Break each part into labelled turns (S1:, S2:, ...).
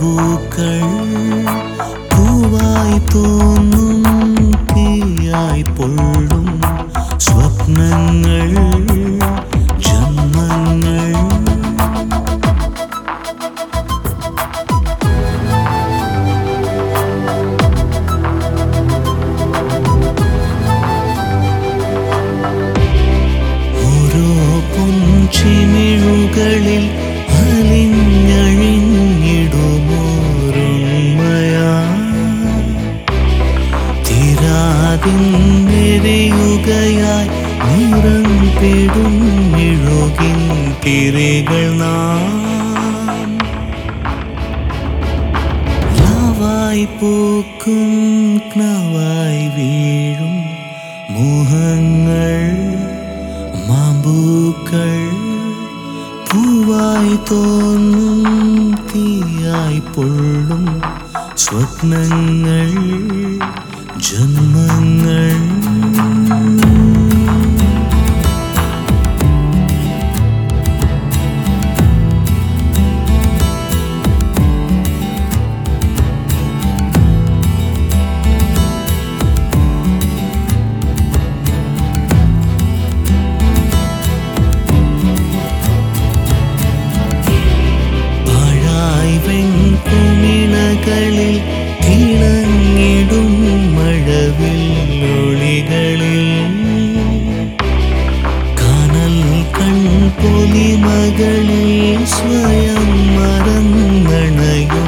S1: മാമ്പൂക്കൾ പൂവായി തോന്നും തീയായി പൊള്ളും സ്വപ്നങ്ങൾ ജന്മങ്ങൾ ഓരോ പൊൻചിമിഴുകളിൽ അലിഞ്ഞഴിഞ്ഞിടുമോരുണ്മയാ തിരാതിന്നെരിയുകയായി നിറം പെടും മെഴുകിൻ തിരകൾ നാം ലാവായി പൂക്കും ക്നവായി വീഴും മോഹങ്ങൾ മാമ്പൂക്കൾ പൂവായി തോന്നും തീയായി പൊള്ളും സ്വപ്നങ്ങൾ ജന്മങ്ങൾ പാഴായി വെൺകുമിളകളിൽ തിളങ്ങിടും മഴവില്ലൊളികളിൽ കനൽ കൺപൊലിമകളിൽ സ്വയം മറന്നണയും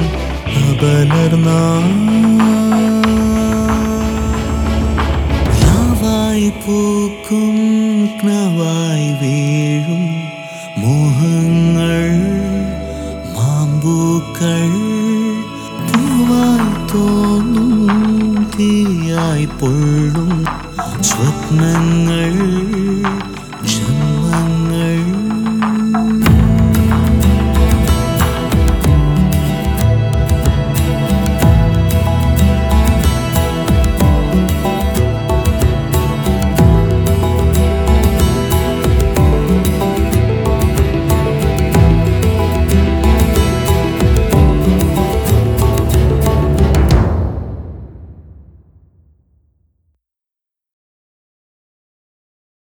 S1: ലാവായി പൂക്കും ക്നവായി വീഴും മോഹങ്ങൾ മാമ്പൂക്കൾ പൂവായി തോന്നും തീയായി പൊള്ളും സ്വപ്നങ്ങൾ